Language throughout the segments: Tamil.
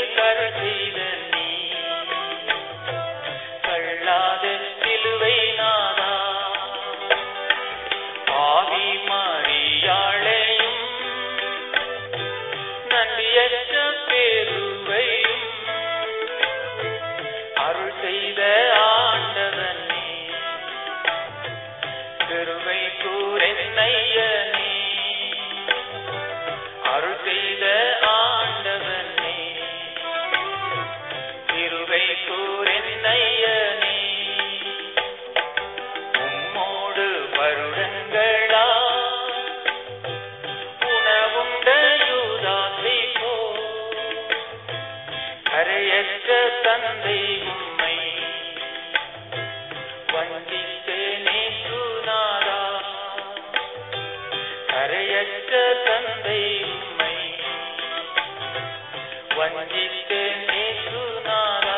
கருள் செய்த நீ கள்ளாத சிலுவை நாதா ஆவி மாறியாளையும் நன்றியற்ற பேருவையும் அருள் செய்த ஆண்டவனே கிருபை கூரென்னையனே அருள் செய்த ஆண்டவனே கிருபை கூரென்னையனே உம்மோடு வருடங்களா உணவுண்ட யூதாசை போ கரையற்ற தந்தை உம்மை வந்தித்தேனே சுனாரா கரையற்ற தந்தை உம்மை வந்தித்தேனே சுனாரா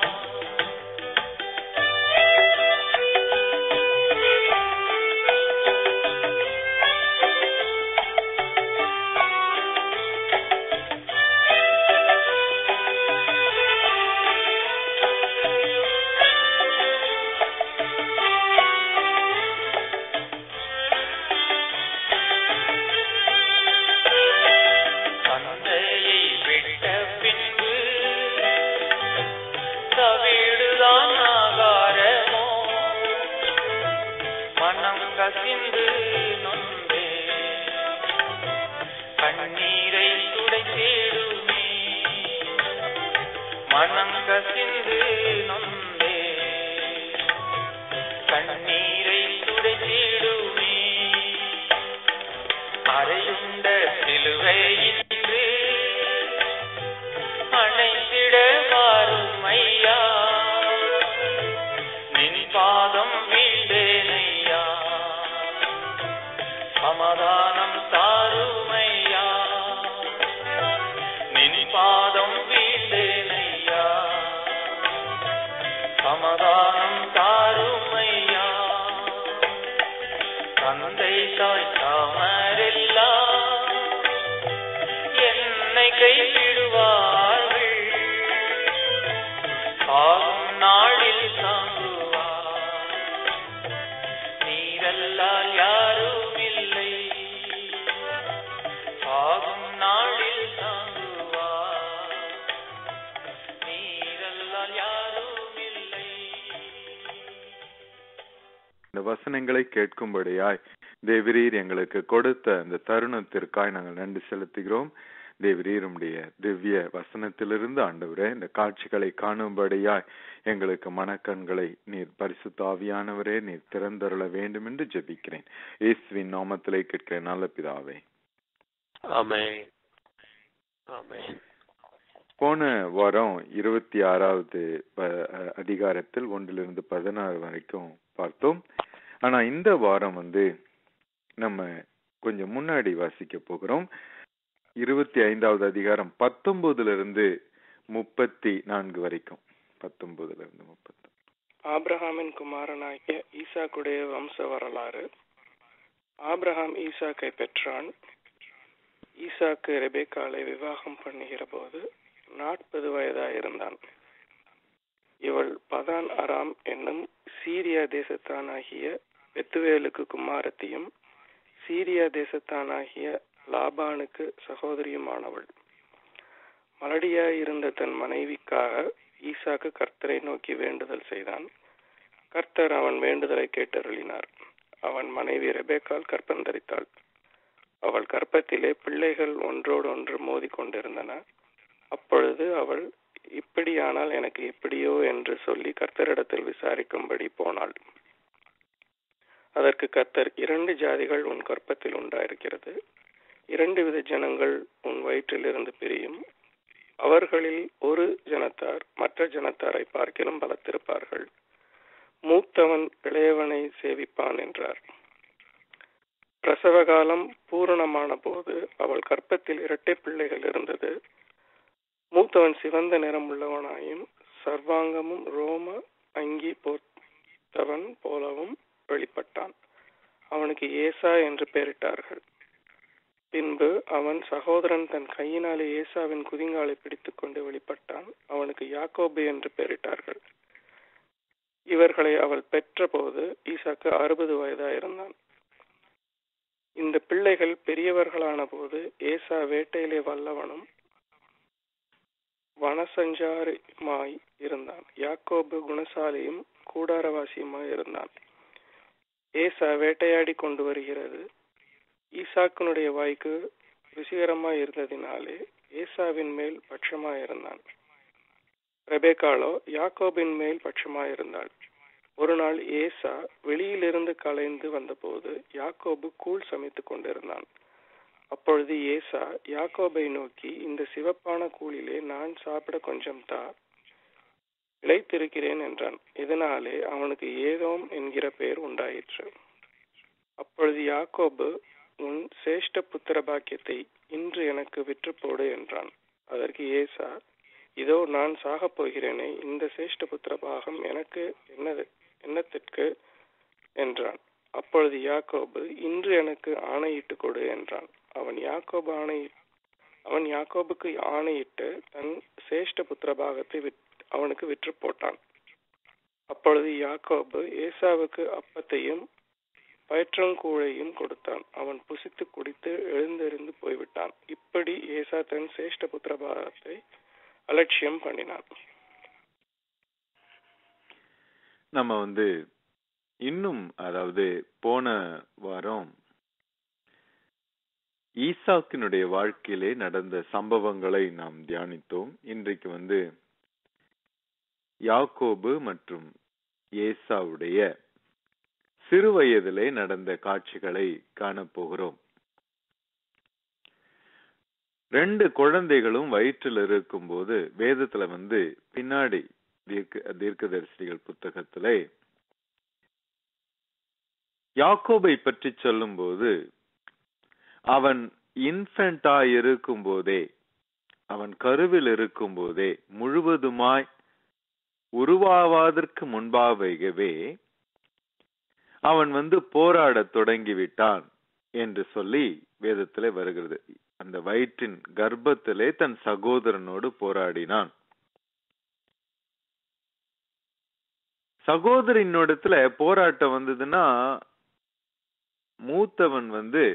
தந்தையை விட்ட பின்பு தவிடுதான் ஆகாரமோ மனம் கசிந்து நொந்தே கண்ணீரை துடைத்திடுமே மனம் கசிந்து நொந்தே கண்ணீரை துடைத்திடுமே அறையுண்ட சிலுவையின்று அணைத்திட வாரும் ஐயா நின் பாதம் வீண்டேனையா சமாதானம் தாருமையா நின் பாதம் வீண்டேனையா சமாதானம் தாருமையா தந்தை தாய் தாமரெல்லாம் என்னை கைவிடுவார்கள் ஆகும் நாளில் தாங்குவார் நீரல்லால் யாரும் இல்லை ஆகும் நாளில் தாங்குவார் நீரல்லால் யாரும் இல்லை இந்த வசனங்களை கேட்கும்படியாய் தேவரீர் எங்களுக்கு கொடுத்த அந்த தருணத்திற்காய் நாங்கள் நன்றி செலுத்துகிறோம் தேவரீர் உம்முடைய திவ்ய வசனத்திலிருந்து ஆண்டவரே இந்த காட்சிகளை காணும்படியாய் எங்களுக்கு மனக்கண்களை நீர் பரிசுத்த ஆவியானவரே நீர் திறந்தருள வேண்டும் என்று ஜெபிக்கிறேன் இயேசுவின் நாமத்திலே கேட்கிறேன் நல்ல பிதாவே ஆமென் ஆமென் போன வாரம் இருபத்தி ஆறாவது ப- அஹ் அதிகாரத்தில் ஒன்றிலிருந்து பதினாறு வரைக்கும் பார்த்தோம் ஆனா இந்த வாரம் வந்து நம்ம கொஞ்சம் முன்னாடி வாசிக்க போகிறோம் இருபத்தி ஐந்தாவது அதிகாரம் பத்தொன்பதுல இருந்து முப்பத்தி நான்கு வரைக்கும் பத்தொன்பதுல இருந்து முப்பத்தி ஆபிரகாமின் குமாரனாகிய ஈசாக்குடைய வம்ச வரலாறு ஆபிரகாம் ஈசாக்கை பெற்றான் ஈசாக்கு ரெபேக்காலை விவாகம் பண்ணுகிற போது நாற்பது வயதாயிருந்தான் இவள் பதான் அராம் என்னும் சீரியா தேசத்தானாகிய பெத்துவேலுக்கு குமாரத்தியும் சீரியா தேசத்தானாகிய லாபானுக்கு சகோதரியுமானவள் மலடியாயிருந்த தன் மனைவிக்காக ஈசாக்கு கர்த்தரை நோக்கி வேண்டுதல் செய்தான் கர்த்தர் அவன் வேண்டுதலை கேட்டருளினார் அவன் மனைவி ரெபேக்கால் கற்பந்தரித்தாள் அவள் கர்ப்பத்திலே பிள்ளைகள் ஒன்றோடு ஒன்று மோதிக் கொண்டிருந்தன அப்பொழுது அவள் இப்படியானால் எனக்கு எப்படியோ என்று சொல்லி கர்த்தரிடத்தில் விசாரிக்கும்படி போனாள் அதற்கு கர்த்தர் இரண்டு ஜாதிகள் உன் கற்பத்தில் உண்டாயிருக்கிறது இரண்டு வித ஜனங்கள் உன் வயிற்றிலிருந்து பிரியும் அவர்களில் ஒரு ஜனத்தார் மற்ற ஜனத்தாரை பார்க்கிலும் பலத்திருப்பார்கள் மூத்தவன் இளையவனை சேவிப்பான் என்றார் பிரசவ காலம் பூரணமான போது அவள் கற்பத்தில் இரட்டை பிள்ளைகள் இருந்தது மூத்தவன் சிவந்த நிறம் உள்ளவனாயும் சர்வாங்கமும் ரோம அங்கி போர்த்தவன் போலவும் வெளிப்பட்டான் அவனுக்கு ஏசா என்று பெயரிட்டார்கள் பின்பு அவன் சகோதரன் தன் கையினாலே ஏசாவின் குதிங்காலை பிடித்துக்கொண்டு வெளிப்பட்டான் அவனுக்கு யாக்கோபு என்று பெயரிட்டார்கள் இவர்களை அவள் பெற்றபோது ஈசாக்கு அறுபது வயதாயிருந்தான் இந்த பிள்ளைகள் பெரியவர்களான போது ஏசா வேட்டையிலே வல்லவனும் வனசஞ்சாரியுமாய் இருந்தான் யாக்கோபு குணசாலியும் கூடாரவாசியுமாய் இருந்தான் ஏசா வேட்டையாடி கொண்டு வருகிறது ஈசாக்கினுடைய வாய்க்கு ருசிகரமாய் இருந்ததினாலே ஏசாவின் மேல் பட்சமாய் இருந்தான் ரெபேக்காளோ யாக்கோபின் மேல் பட்சமாய் இருந்தாள் ஒரு நாள் ஏசா வெளியிலிருந்து கலைந்து வந்தபோது யாக்கோபு கூழ் சமைத்துக் கொண்டிருந்தான் அப்பொழுது ஏசா யாக்கோபை நோக்கி இந்த சிவப்பான கூழிலே நான் சாப்பிட கொஞ்சம் தா இழைத்திருக்கிறேன் என்றான் இதனாலே அவனுக்கு ஏதோம் என்கிற பெயர் உண்டாயிற்று அப்பொழுது யாக்கோபு உன் சேஷ்ட புத்திர பாக்கியத்தை இன்று எனக்கு விற்று போடு என்றான் அதற்கு ஏசா இதோ நான் சாகப் போகிறேனே இந்த சேஷ்ட புத்திர பாகம் எனக்கு என்னது என்னத்திற்கு என்றான் அப்பொழுது யாக்கோபு இன்று எனக்கு ஆணையிட்டு கொடு என்றான் அவன் யாக்கோபு ஆணை அவன் யாக்கோபுக்கு ஆணையிட்டு தன் சேஷ்ட புத்திர பாகத்தை விற் அவனுக்கு விற்று போட்டான் அப்பொழுது யாக்கோபு ஏசாவுக்கு அப்பத்தையும் பயிற்றங்கூழையும் கொடுத்தான் அவன் புசித்து குடித்து எழுந்தெறிந்து போய்விட்டான் இப்படி ஏசா தன் சேஷ்ட புத்திர பாகத்தை அலட்சியம் பண்ணினான் நம்ம வந்து இன்னும் அதாவது போன வாரம் ஈசாக்கினுடைய வாழ்க்கையிலே நடந்த சம்பவங்களை நாம் தியானித்தோம் இன்றைக்கு வந்து யாக்கோபு மற்றும் ஏசாவுடைய சிறு வயதிலே நடந்த காட்சிகளை காணப்போகிறோம் ரெண்டு குழந்தைகளும் வயிற்றில் இருக்கும்போது வேதத்துல வந்து பின்னாடி தீர்க்க தீர்க்கதரிசிகள் புத்தகத்திலே யாக்கோபை பற்றி சொல்லும்போது அவன் இன்ஃபென்டா இருக்கும் போதே அவன் கருவில் இருக்கும் போதே முழுவதுமாய் உருவாவதற்கு முன்பாகவே அவன் வந்து போராடத் தொடங்கிவிட்டான் என்று சொல்லி வேதத்திலே வருகிறது அந்த வயிற்றின் கர்ப்பத்திலே தன் சகோதரனோடு போராடினான் சகோதரினோடத்துல போராட்டம் வந்ததுன்னா மூத்தவன் வந்து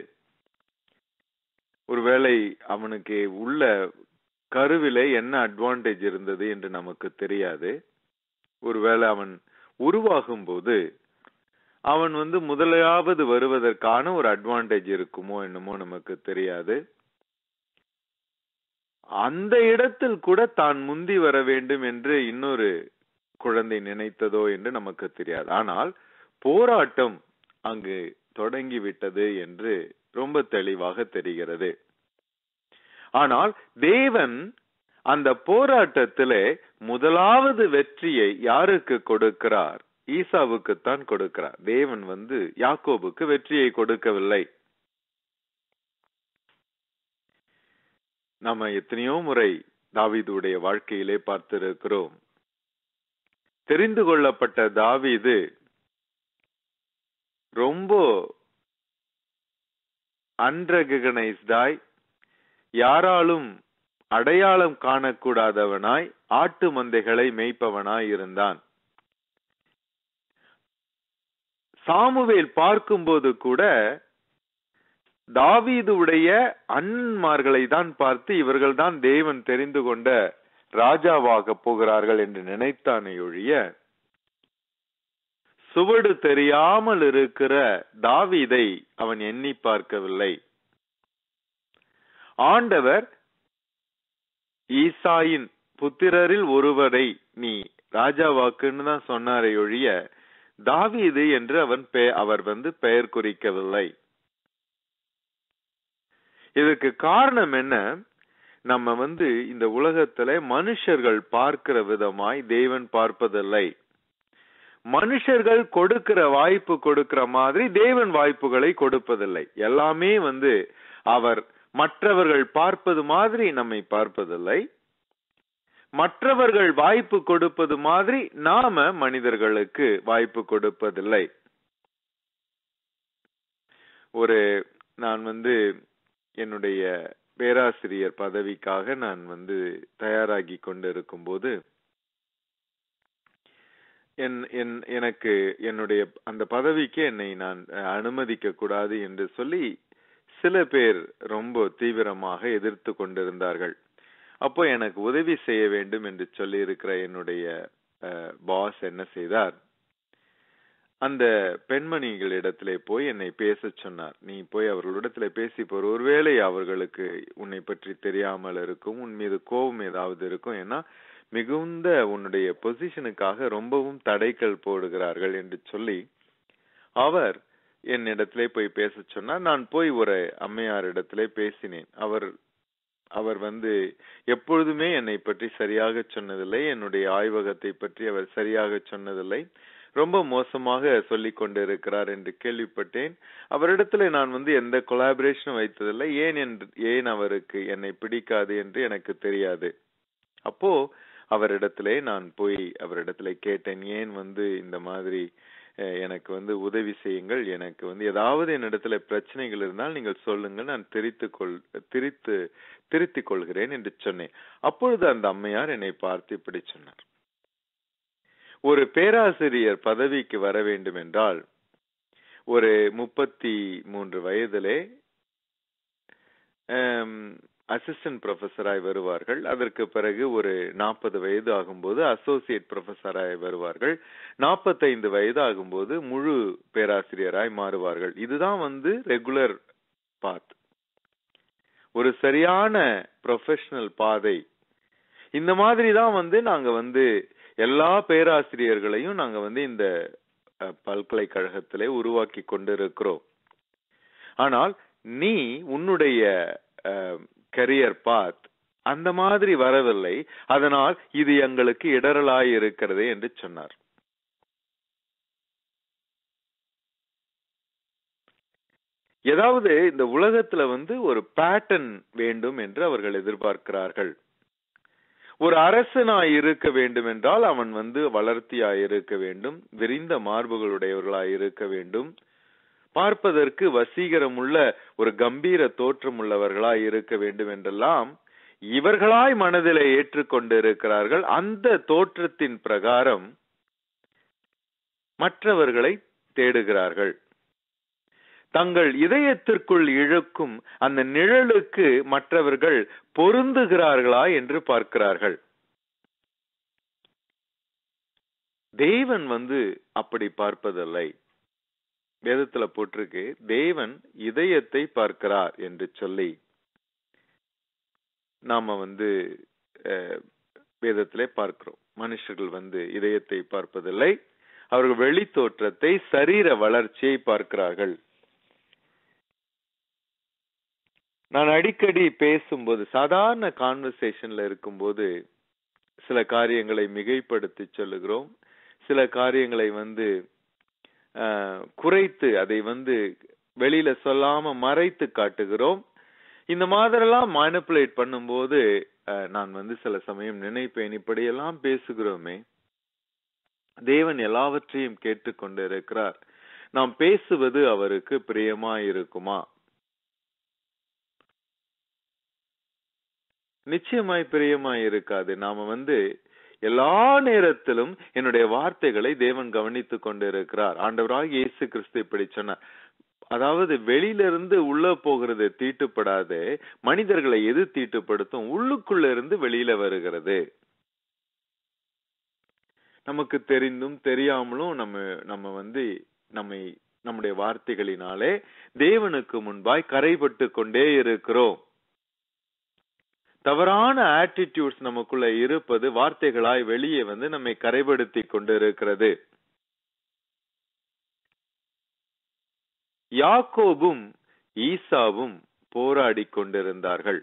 ஒருவேளை அவனுக்கு உள்ள கருவிலே என்ன அட்வான்டேஜ் இருந்தது என்று நமக்கு தெரியாது ஒருவேளை அவன் உருவாகும் போது அவன் வந்து முதலாவது வருவதற்கான ஒரு அட்வான்டேஜ் இருக்குமோ என்னமோ நமக்கு தெரியாது அந்த இடத்தில் கூட தான் முந்தி வர வேண்டும் என்று இன்னொரு குழந்தை நினைத்ததோ என்று நமக்கு தெரியாது ஆனால் போராட்டம் அங்கு தொடங்கி விட்டது என்று ரொம்ப தெளிவாக தெரிகிறது ஆனால் தேவன் அந்த போராட்டத்திலே முதலாவது வெற்றியை யாருக்கு கொடுக்கிறார் ஈசாவுக்குத்தான் கொடுக்கிறார் தேவன் வந்து யாக்கோபுக்கு வெற்றியை கொடுக்கவில்லை நம்ம எத்தனையோ முறை தாவீதுடைய வாழ்க்கையிலே பார்த்திருக்கிறோம் தெரிந்து கொள்ளப்பட்ட தாவீது ரொம்ப அன்ரெகனைஸ்டாய் யாராலும் அடையாளம் காணக்கூடாதவனாய் ஆட்டு மந்தைகளை மேய்ப்பவனாய் இருந்தான் சாமுவேல் பார்க்கும்போது கூட தாவீதுடைய அன்மார்களை தான் பார்த்து இவர்கள் தான் தேவன் தெரிந்து கொண்ட ராஜாவாக போகிறார்கள் என்று நினைத்தானே ஒழிய சுவடு தெரியாமல் இருக்கிற தாவீதை அவன் எண்ணி பார்க்கவில்லை ஆண்டவர் ஈசாயின் புத்திரரில் ஒருவரை நீ ராஜாவாக்குன்னு தான் சொன்னாரே ஒழிய தாவீது என்று அவன் அவர் வந்து பெயர் குறிக்கவில்லை இதற்கு காரணம் என்ன நம்ம வந்து இந்த உலகத்துல மனுஷர்கள் பார்க்கிற விதமாய் தேவன் பார்ப்பதில்லை மனுஷர்கள் கொடுக்கிற வாய்ப்பு கொடுக்கிற மாதிரி தேவன் வாய்ப்புகளை கொடுப்பதில்லை எல்லாமே வந்து அவர் மற்றவர்கள் பார்ப்பது மாதிரி நம்மை பார்ப்பதில்லை மற்றவர்கள் வாய்ப்பு கொடுப்பது மாதிரி நாம மனிதர்களுக்கு வாய்ப்பு கொடுப்பதில்லை ஒரு நான் வந்து என்னுடைய பேராசிரியர் பதவிக்காக நான் வந்து தயாராகி கொண்டிருக்கும் போது என் என் எனக்கு என்னுடைய அந்த பதவிக்கு என்னை நான் அஹ், அனுமதிக்க கூடாது என்று சொல்லி சில பேர் ரொம்ப தீவிரமாக எதிர்த்து கொண்டிருந்தார்கள் அப்போ எனக்கு உதவி செய்ய வேண்டும் என்று சொல்லி இருக்கிற என்னுடைய பாஸ் என்ன செய்தார் அந்த பெண்மணிகளிடத்திலே போய் என்னை பேசச் சொன்னார் நீ போய் அவர்களிடத்துல பேசி போற ஒருவேளை அவர்களுக்கு உன்னை பற்றி தெரியாமல் இருக்கும் உன் மீது கோபம் ஏதாவது இருக்கும் ஏன்னா மிகுந்த உன்னுடைய பொசிஷனுக்காக ரொம்பவும் தடைகள் போடுகிறார்கள் என்று சொல்லி அவர் என்னிடத்திலே போய் பேசச் சொன்னார் நான் போய் ஒரு அம்மையார் இடத்திலே பேசினேன் அவர் அவர் வந்து எப்பொழுதுமே என்னை பற்றி சரியாக சொன்னதில்லை என்னுடைய ஆய்வகத்தை பற்றி அவர் சரியாக சொன்னதில்லை ரொம்ப மோசமாக சொல்லிக் கொண்டிருக்கிறார் என்று கேள்விப்பட்டேன் அவரிடத்துல நான் வந்து எந்த கொலாபரேஷனும் வைத்ததில்லை ஏன் என்று ஏன் அவருக்கு என்னை பிடிக்காது என்று எனக்கு தெரியாது அப்போ அவரிடத்திலே நான் போய் அவரிடத்திலே கேட்டேன் ஏன் வந்து இந்த மாதிரி அஹ், எனக்கு வந்து உதவி செய்யுங்கள் எனக்கு வந்து ஏதாவது என்னிடத்துல பிரச்சனைகள் இருந்தால் நீங்கள் சொல்லுங்கள் நான் திரித்து கொள் திரித்து திருத்திக் கொள்கிறேன் என்று சொன்னேன் அப்பொழுது அந்த அம்மையார் என்னை பார்த்து இப்படி சொன்னார் ஒரு பேராசிரியர் பதவிக்கு வர வேண்டும் என்றால் ஒரு முப்பத்தி மூன்று வயதிலே அசிஸ்டன்ட் ப்ரொஃபஸராய் வருவார்கள் அதற்கு பிறகு ஒரு நாற்பது வயது ஆகும்போது அசோசியேட் ப்ரொஃபஸராய் வருவார்கள் நாற்பத்தைந்து வயது ஆகும்போது முழு பேராசிரியராய் மாறுவார்கள் இதுதான் வந்து ரெகுலர் பாத் ஒரு சரியான ப்ரொஃபஷனல் பாதை இந்த மாதிரி தான் வந்து நாங்க வந்து எல்லா பேராசிரியர்களையும் நாங்க வந்து இந்த அஹ், பல்கலைக்கழகத்திலே உருவாக்கி கொண்டிருக்கிறோம் ஆனால் நீ உன்னுடைய கரியர் பாத் அந்த மாதிரி வரவில்லை அதனால் இது எங்களுக்கு இடரலாய் இருக்கிறது என்று சொன்னார் ஏதாவது இந்த உலகத்துல வந்து ஒரு பேட்டர்ன் வேண்டும் என்று அவர்கள் எதிர்பார்க்கிறார்கள் ஒரு அரசனாய் இருக்க வேண்டும் என்றால் அவன் வந்து வளர்த்தியாய் இருக்க வேண்டும் விரிந்த மார்புகளுடையவர்களாய் இருக்க வேண்டும் பார்ப்பதற்கு வசீகரமுள்ள ஒரு கம்பீர தோற்றம் உள்ளவர்களாய் இருக்க வேண்டும் என்றெல்லாம் இவர்களாய் மனதிலே ஏற்றுக்கொண்டிருக்கிறார்கள் அந்த தோற்றத்தின் பிரகாரம் மற்றவர்களை தேடுகிறார்கள் தங்கள் இதயத்திற்குள் இழுக்கும் அந்த நிழலுக்கு மற்றவர்கள் பொருந்துகிறார்களா என்று பார்க்கிறார்கள் தேவன் வந்து அப்படி பார்ப்பதில்லை வேதத்துல போட்டிருக்கு தேவன் இதயத்தை பார்க்கிறார் என்று சொல்லி நாம வந்து அஹ், வேதத்திலே பார்க்கிறோம் மனுஷர்கள் வந்து இதயத்தை பார்ப்பதில்லை அவர்கள் வெளி தோற்றத்தை சரீர வளர்ச்சியை பார்க்கிறார்கள் நான் அடிக்கடி பேசும்போது சாதாரண கான்வர்சேஷன்ல இருக்கும்போது சில காரியங்களை மிகைப்படுத்தி சொல்லுகிறோம் சில காரியங்களை வந்து ஆஹ், குறைத்து அதை வந்து வெளியில சொல்லாம மறைத்து காட்டுகிறோம் இந்த மாதிரிலாம் மேனிப்புலேட் பண்ணும்போது ஆஹ், நான் வந்து சில சமயம் நினைப்பேன் இப்படியெல்லாம் பேசுகிறோமே தேவன் எல்லாவற்றையும் கேட்டுக்கொண்டு இருக்கிறார் நாம் பேசுவது அவருக்கு பிரியமா இருக்குமா நிச்சயமாய் பிரியமாய் இருக்காது நாம வந்து எல்லா நேரத்திலும் என்னுடைய வார்த்தைகளை தேவன் கவனித்துக் கொண்டிருக்கிறார் ஆண்டவராக இயேசு கிறிஸ்து இப்படி சொன்னார் அதாவது வெளியில இருந்து உள்ள போகிறது தீட்டுப்படாது மனிதர்களை எது தீட்டுப்படுத்தும் உள்ளுக்குள்ள இருந்து வெளியில வருகிறது நமக்கு தெரிந்தும் தெரியாமலும் நம்ம நம்ம வந்து நம்மை நம்முடைய வார்த்தைகளினாலே தேவனுக்கு முன்பாய் கரைபட்டு கொண்டே இருக்கிறோம் தவறான ஆட்டிடியூட்ஸ் நமக்குள்ள இருப்பது வார்த்தைகளாய் வெளியே வந்து நம்மை கரைபடுத்தி கொண்டு இருக்கிறது யாக்கோபும் ஈசாவும் போராடி கொண்டிருந்தார்கள்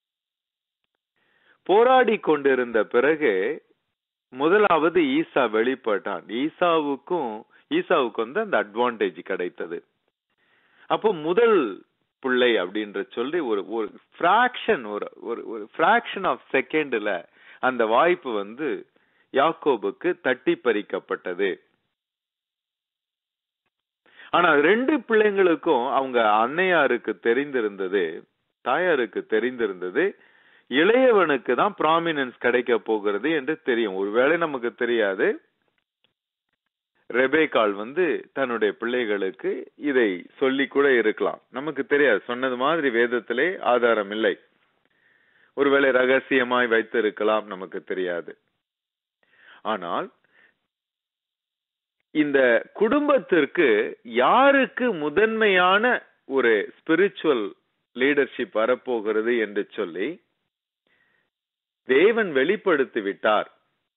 போராடி கொண்டிருந்த பிறகு முதலாவது ஈசா வெளிப்பட்டான் ஈசாவுக்கும் ஈசாவுக்கு வந்து அந்த அட்வான்டேஜ் கிடைத்தது அப்போ முதல் பிள்ளை அப்படின்ற சொல்லி ஒரு ஒரு ஃபிராக்ஷன் ஒரு ஒரு ஒரு ஃபிராக்ஷன் ஆஃப் செகண்ட்ல அந்த வாய்ப்பு வந்து யாக்கோபுக்கு தட்டி பறிக்கப்பட்டது ஆனா ரெண்டு பிள்ளைங்களுக்கும் அவங்க அன்னையாருக்கு தெரிந்திருந்தது தாயாருக்கு தெரிந்திருந்தது இளையவனுக்கு தான் ப்ராமினன்ஸ் கிடைக்க போகிறது என்று தெரியும் ஒருவேளை நமக்கு தெரியாது ரெபேக்கால் வந்து தன்னுடைய பிள்ளைகளுக்கு இதை சொல்லி கூட இருக்கலாம் நமக்கு தெரியாது சொன்னது மாதிரி வேதத்திலே ஆதாரம் இல்லை ஒருவேளை ரகசியமாய் வைத்திருக்கலாம் நமக்கு தெரியாது ஆனால் இந்த குடும்பத்திற்கு யாருக்கு முதன்மையான ஒரு ஸ்பிரிச்சுவல் லீடர்ஷிப் வரப்போகிறது என்று சொல்லி தேவன் வெளிப்படுத்தி விட்டார்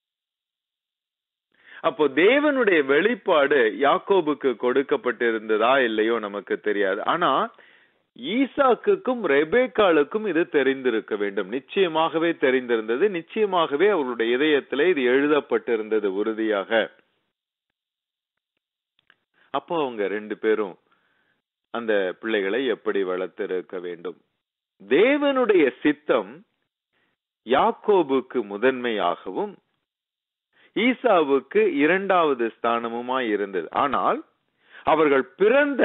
அப்போ தேவனுடைய வெளிப்பாடு யாக்கோபுக்கு கொடுக்கப்பட்டிருந்ததா இல்லையோ நமக்கு தெரியாது ஆனா ஈசாக்குக்கும் ரெபேக்காலுக்கும் இது தெரிந்திருக்க வேண்டும் நிச்சயமாகவே தெரிந்திருந்தது நிச்சயமாகவே அவருடைய இதயத்திலே இது எழுதப்பட்டிருந்தது உறுதியாக அப்போ அவங்க ரெண்டு பேரும் அந்த பிள்ளைகளை எப்படி வளர்த்திருக்க வேண்டும் தேவனுடைய சித்தம் யாக்கோபுக்கு முதன்மையாகவும் ஈசாவுக்கு இரண்டாவது ஸ்தானமுமாய் இருந்தது ஆனால் அவர்கள் பிறந்த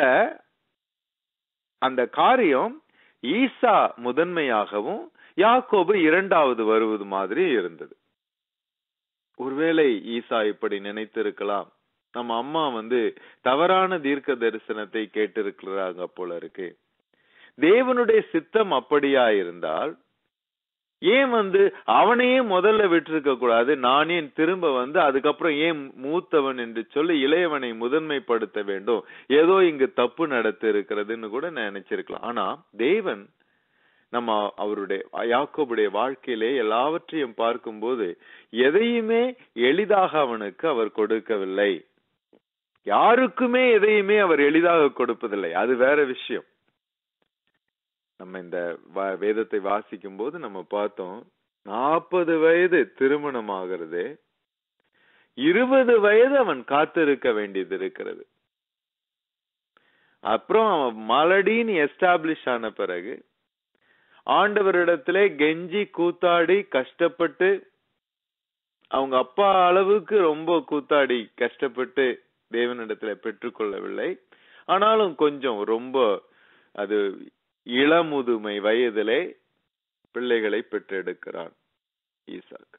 அந்த காரியம் ஈசா முதன்மையாகவும் யாக்கோபு இரண்டாவது வருவது மாதிரி இருந்தது ஒருவேளை ஈசா இப்படி நினைத்திருக்கலாம் நம்ம அம்மா வந்து தவறான தீர்க்க தரிசனத்தை கேட்டிருக்கிறாங்க போல இருக்கு தேவனுடைய சித்தம் அப்படியா இருந்தால் ஏன் வந்து அவனையே முதல்ல விட்டிருக்க கூடாது நானே திரும்ப வந்து அதுக்கப்புறம் ஏன் மூத்தவன் என்று சொல்லி இளையவனை முதன்மைப்படுத்த வேண்டும் ஏதோ இங்கு தப்பு நடத்தி இருக்கிறதுன்னு கூட நினைச்சிருக்கலாம் ஆனா தேவன் நம்ம அவருடைய யாக்கோபுடைய வாழ்க்கையிலே எல்லாவற்றையும் பார்க்கும்போது எதையுமே எளிதாக அவனுக்கு அவர் கொடுக்கவில்லை யாருக்குமே எதையுமே அவர் எளிதாக கொடுப்பதில்லை அது வேற விஷயம் நம்ம இந்த வ- வேதத்தை வாசிக்கும் போது நம்ம பார்த்தோம் நாற்பது வயது திருமணம் ஆகிறது இருபது வயது அவன் காத்திருக்க வேண்டியது இருக்கிறது அப்புறம் அவன் மலடின்னு எஸ்டாப்ளிஷ் ஆன பிறகு ஆண்டவரிடத்திலே கெஞ்சி கூத்தாடி கஷ்டப்பட்டு அவங்க அப்பா அளவுக்கு ரொம்ப கூத்தாடி கஷ்டப்பட்டு தேவனிடத்துல பெற்றுக்கொள்ளவில்லை ஆனாலும் கொஞ்சம் ரொம்ப அது இளமுதுமை வயதிலே பிள்ளைகளை பெற்றெடுக்கிறான் ஈசாக்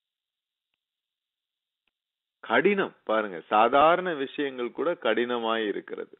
கடினம் பாருங்க சாதாரண விஷயங்கள் கூட கடினமாய் இருக்கிறது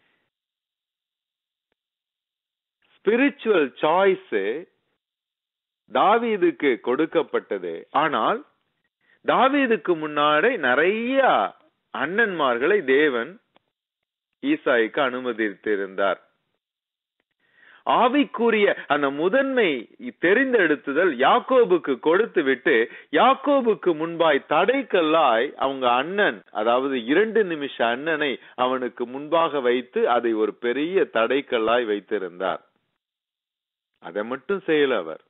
ஸ்பிரிச்சுவல் சாய்ஸ் தாவீதுக்கு கொடுக்கப்பட்டது ஆனால் தாவீதுக்கு முன்னாடி நிறைய அண்ணன்மார்களை தேவன் ஈசாய்க்கு அனுமதித்திருந்தார் ஆவிக்குரிய அந்த முதன்மை தெரிந்தெடுத்துதல் யாக்கோபுக்கு கொடுத்து விட்டு யாக்கோபுக்கு முன்பாய் தடைக்கல்லாய் அவங்க அண்ணன் அதாவது இரண்டு நிமிஷ அண்ணனை அவனுக்கு முன்பாக வைத்து அதை ஒரு பெரிய தடைக்கல்லாய் வைத்திருந்தார் அதை மட்டும் செய்யல அவர்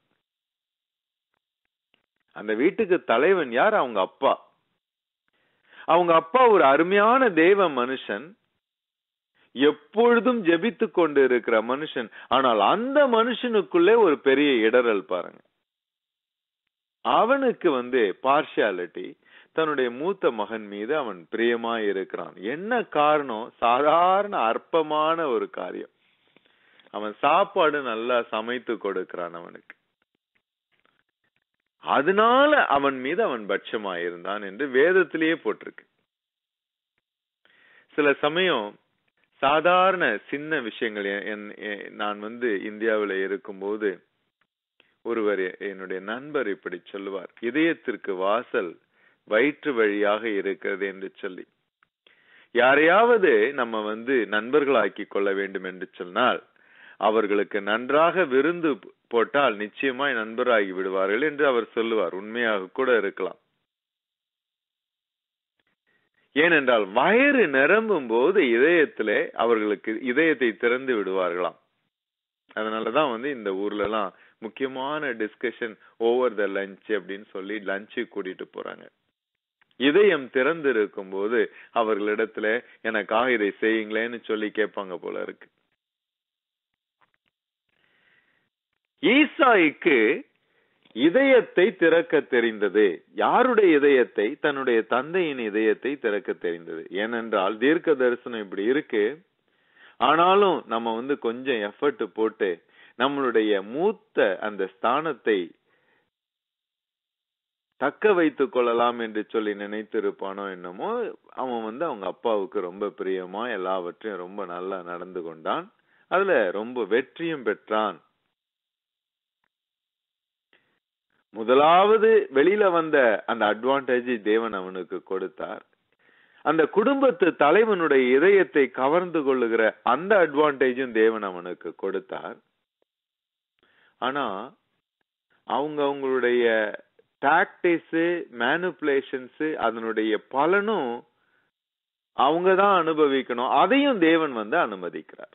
அந்த வீட்டுக்கு தலைவன் யார் அவங்க அப்பா அவங்க அப்பா ஒரு அருமையான தேவ மனுஷன் எப்பொழுதும் ஜெபித்து கொண்டு இருக்கிற மனுஷன் ஆனால் அந்த மனுஷனுக்குள்ளே ஒரு பெரிய இடரல் பாருங்க அவனுக்கு வந்து பார்ஷியாலிட்டி தன்னுடைய மூத்த மகன் மீது அவன் பிரியமா இருக்கிறான் என்ன காரணம் சாதாரண அற்பமான ஒரு காரியம் அவன் சாப்பாடு நல்லா சமைத்து கொடுக்கிறான் அவனுக்கு அதனால அவன் மீது அவன் பட்சமாயிருந்தான் என்று வேதத்திலேயே போட்டிருக்கு சில சமயம் சாதாரண சின்ன விஷயங்கள் எ- என்- எ- நான் வந்து இந்தியாவில் இருக்கும்போது ஒருவர் எ- என்னுடைய நண்பர் இப்படி சொல்லுவார் இதயத்திற்கு வாசல் வயிற்று வழியாக இருக்கிறது என்று சொல்லி யாரையாவது நம்ம வந்து நண்பர்களாக்கி கொள்ள வேண்டும் என்று சொன்னால் அவர்களுக்கு நன்றாக விருந்து போட்டால் நிச்சயமாய் நண்பராகி விடுவார்கள் என்று அவர் சொல்லுவார் உண்மையாக கூட இருக்கலாம் ஏனென்றால் வயிறு நிரம்பும் போது இதயத்திலே அவர்களுக்கு இதயத்தை திறந்து விடுவார்களாம் அதனாலதான் வந்து இந்த ஊர்ல எல்லாம் முக்கியமான டிஸ்கஷன் ஓவர் த லஞ்ச் அப்படின்னு சொல்லி லஞ்சு கூட்டிட்டு போறாங்க இதயம் திறந்து இருக்கும் போது அவர்களிடத்துல எனக்காக இதை செய்யுங்களேன்னு சொல்லி கேட்பாங்க போல இருக்கு ஈசாய்க்கு இதயத்தை திறக்க தெரிந்தது யாருடைய இதயத்தை தன்னுடைய தந்தையின் இதயத்தை திறக்க தெரிந்தது ஏனென்றால் தீர்க்க தரிசனம் இப்படி இருக்கு ஆனாலும் நம்ம வந்து கொஞ்சம் எஃபர்ட் போட்டு நம்மளுடைய மூத்த அந்த ஸ்தானத்தை தக்க வைத்துக் கொள்ளலாம் என்று சொல்லி நினைத்திருப்பானோ என்னமோ அவன் வந்து அவங்க அப்பாவுக்கு ரொம்ப பிரியமா எல்லாவற்றையும் ரொம்ப நல்லா நடந்து கொண்டான் அதுல ரொம்ப வெற்றியும் பெற்றான் முதலாவது வெளியில வந்த அந்த அட்வான்டேஜ் தேவன் அவனுக்கு கொடுத்தார் அந்த குடும்பத்து தலைவனுடைய இதயத்தை கவர்ந்து கொள்ளுகிற அந்த அட்வான்டேஜும் தேவன் அவனுக்கு கொடுத்தார் ஆனா அவங்க அவங்களுடைய டாக்டிஸ் மேனுப்புலேஷன்ஸ் அதனுடைய பலனும் அவங்க தான் அனுபவிக்கணும் அதையும் தேவன் வந்து அனுமதிக்கிறார்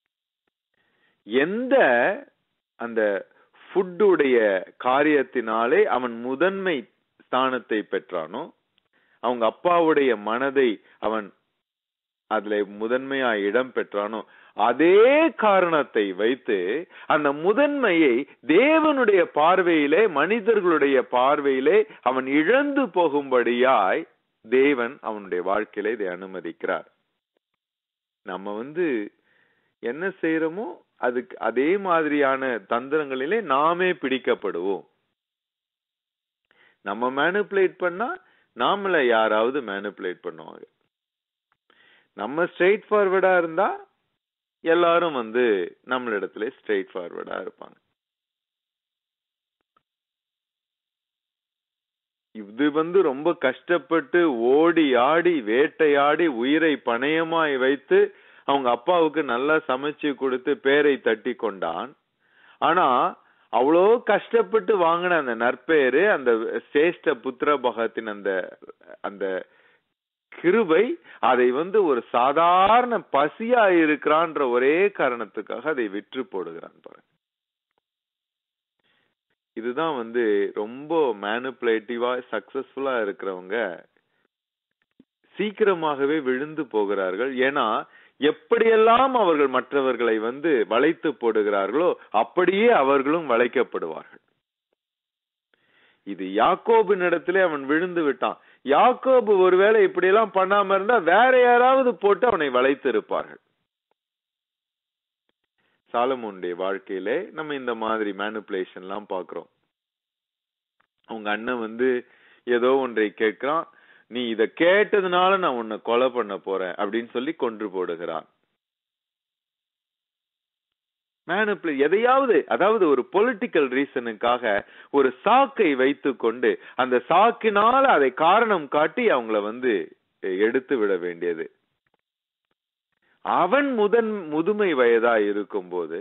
எந்த அந்த ஃபுட்டுடைய காரியத்தினாலே அவன் முதன்மை ஸ்தானத்தை பெற்றானோ அவங்க அப்பாவுடைய மனதை அவன் அதுல முதன்மையா இடம் பெற்றானோ அதே காரணத்தை வைத்து அந்த முதன்மையை தேவனுடைய பார்வையிலே மனிதர்களுடைய பார்வையிலே அவன் இழந்து போகும்படியாய் தேவன் அவனுடைய வாழ்க்கையில இதை அனுமதிக்கிறார் நம்ம வந்து என்ன செய்யறோமோ அதுக்கு அதே மாதிரியான தந்திரங்களிலே நாமே பிடிக்கப்படுவோம் நம்ம மேனிப்புலேட் பண்ணா நாமள யாராவது மேனிப்புலேட் பண்ணுவாங்க நம்ம ஸ்ட்ரெயிட் ஃபார்வர்டா இருந்தா எல்லாரும் வந்து நம்மளிடத்துல ஸ்ட்ரெயிட் ஃபார்வர்டா இருப்பாங்க இது வந்து ரொம்ப கஷ்டப்பட்டு ஓடி ஆடி வேட்டையாடி உயிரை பணயமாய் வைத்து அவங்க அப்பாவுக்கு நல்லா சமைச்சு கொடுத்து பேரை தட்டி கொண்டான் ஆனா அவ்வளோ கஷ்டப்பட்டு வாங்கின அந்த நற்பெயரு அந்த சிரேஷ்ட புத்திர பகத்தின் அந்த அந்த கிருபை அதை வந்து ஒரு சாதாரண பசியா இருக்கிறான்ற ஒரே காரணத்துக்காக அதை விற்று போடுகிறான் பாருங்க இதுதான் வந்து ரொம்ப மேனுப்புலேட்டிவா சக்சஸ்ஃபுல்லா இருக்கிறவங்க சீக்கிரமாகவே விழுந்து போகிறார்கள் ஏன்னா எப்படியெல்லாம் அவர்கள் மற்றவர்களை வந்து வளைத்து போடுகிறார்களோ அப்படியே அவர்களும் வளைக்கப்படுவார்கள் இது யாக்கோபின் இடத்திலே அவன் விழுந்து விட்டான் யாக்கோபு ஒருவேளை இப்படியெல்லாம் பண்ணாம இருந்தா வேற யாராவது போட்டு அவனை வளைத்து இருப்பார்கள் சாலமோனுடைய வாழ்க்கையிலே நம்ம இந்த மாதிரி மேனுப்புலேஷன் எல்லாம் பாக்குறோம் அவங்க அண்ணன் வந்து ஏதோ ஒன்றை கேட்கிறான் நீ இத கேட்டதுனால நான் உன்னை கொலை பண்ண போறேன் அப்படின்னு சொல்லி கொன்று போடுகிறான் மேனுப்புலே எதையாவது அதாவது ஒரு பொலிட்டிக்கல் ரீசனுக்காக ஒரு சாக்கை வைத்து கொண்டு அந்த சாக்கினால அதை காரணம் காட்டி அவங்கள வந்து எடுத்து விட வேண்டியது அவன் முதன் முதுமை வயதா இருக்கும்போது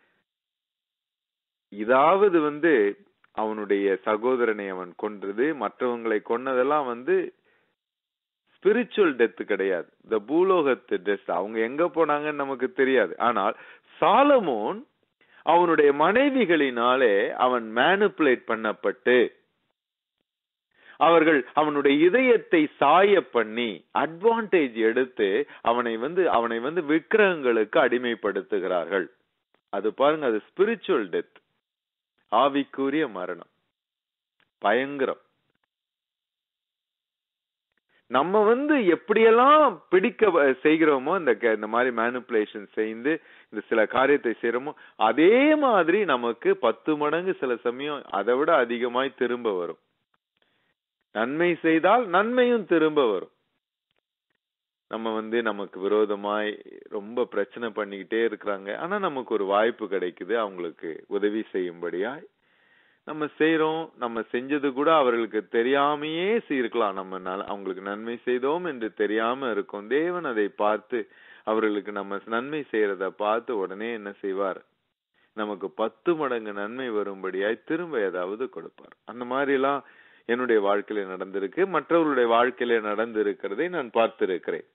இதாவது வந்து அவனுடைய சகோதரனை அவன் கொன்றது மற்றவங்களை கொன்னதெல்லாம் வந்து ஸ்பிரிச்சுவல் டெத் கிடையாது இந்த பூலோகத்து டெத் அவங்க எங்க போனாங்கன்னு நமக்கு தெரியாது ஆனால் சாலமோன் அவனுடைய மனைவிகளினாலே அவன் மேனுப்புலேட் பண்ணப்பட்டு அவர்கள் அவனுடைய இதயத்தை சாய பண்ணி அட்வான்டேஜ் எடுத்து அவனை வந்து அவனை வந்து விக்கிரகங்களுக்கு அடிமைப்படுத்துகிறார்கள் அது பாருங்க அது ஸ்பிரிச்சுவல் டெத் ஆவிக்குரிய மரணம் பயங்கரம் நம்ம வந்து எப்படியெல்லாம் பிடிக்க செய்கிறோமோ இந்த இந்த மாதிரி மேனுப்புலேஷன் செய்து இந்த சில காரியத்தை செய்யறோமோ அதே மாதிரி நமக்கு பத்து மடங்கு சில சமயம் அதை விட அதிகமாய் திரும்ப வரும் நன்மை செய்தால் நன்மையும் திரும்ப வரும் நம்ம வந்து நமக்கு விரோதமாய் ரொம்ப பிரச்சனை பண்ணிக்கிட்டே இருக்கிறாங்க ஆனா நமக்கு ஒரு வாய்ப்பு கிடைக்குது அவங்களுக்கு உதவி செய்யும்படியாய் நம்ம செய்யறோம் நம்ம செஞ்சது கூட அவர்களுக்கு தெரியாமையே செய்திருக்கலாம் நம்ம அவங்களுக்கு நன்மை செய்தோம் என்று தெரியாம இருக்கும் தேவன் அதை பார்த்து அவர்களுக்கு நம்ம நன்மை செய்யறத பார்த்து உடனே என்ன செய்வார் நமக்கு பத்து மடங்கு நன்மை வரும்படியாய் திரும்ப ஏதாவது கொடுப்பார் அந்த மாதிரி எல்லாம் என்னுடைய வாழ்க்கையில நடந்திருக்கு மற்றவர்களுடைய வாழ்க்கையில நடந்து இருக்கிறதை நான் பார்த்திருக்கிறேன்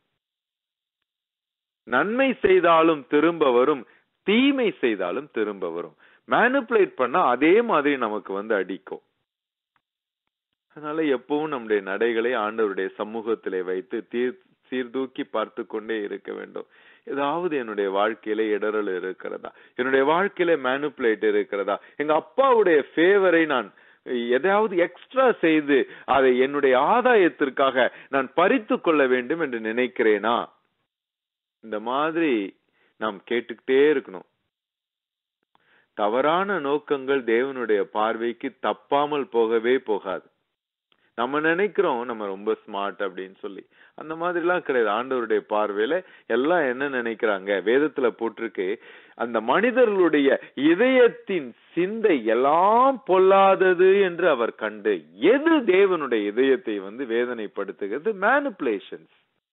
நன்மை செய்தாலும் திரும்ப வரும் தீமை செய்தாலும் திரும்ப வரும் மேனுப்புலேட் பண்ணா அதே மாதிரி நமக்கு வந்து அடிக்கும் அதனால எப்பவும் நம்முடைய நடைகளை ஆண்டவருடைய சமூகத்திலே வைத்து தீர் சீர்தூக்கி பார்த்து கொண்டே இருக்க வேண்டும் ஏதாவது என்னுடைய வாழ்க்கையில இடரல் இருக்கிறதா என்னுடைய வாழ்க்கையில மேனுப்புலேட் இருக்கிறதா எங்க அப்பாவுடைய ஃபேவரை நான் எதையாவது எக்ஸ்ட்ரா செய்து அதை என்னுடைய ஆதாயத்திற்காக நான் பறித்து கொள்ள வேண்டும் என்று நினைக்கிறேனா இந்த மாதிரி நாம் கேட்டுக்கிட்டே இருக்கணும் தவறான நோக்கங்கள் தேவனுடைய பார்வைக்கு தப்பாமல் போகவே போகாது நம்ம நினைக்கிறோம் நம்ம ரொம்ப ஸ்மார்ட் அப்படின்னு சொல்லி அந்த மாதிரி எல்லாம் கிடையாது ஆண்டவருடைய பார்வையில எல்லாம் என்ன நினைக்கிறாங்க வேதத்துல போட்டிருக்கு அந்த மனிதர்களுடைய இதயத்தின் சிந்தை எல்லாம் பொல்லாதது என்று அவர் கண்டு எது தேவனுடைய இதயத்தை வந்து வேதனைப்படுத்துகிறது மேனிப்புலேஷன்ஸ்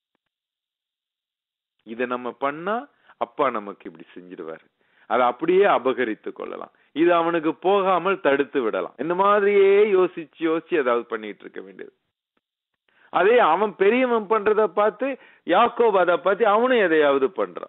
இத நம்ம பண்ணா அப்பா நமக்கு இப்படி செஞ்சிடுவாரு அதை அப்படியே அபகரித்து கொள்ளலாம் இது அவனுக்கு போகாமல் தடுத்து விடலாம் இந்த மாதிரியே யோசிச்சு யோசிச்சு ஏதாவது பண்ணிட்டு இருக்க வேண்டியது அதே அவன் பெரியவன் பண்றத பார்த்து யாக்கோப் அதை பார்த்து அவனும் எதையாவது பண்றான்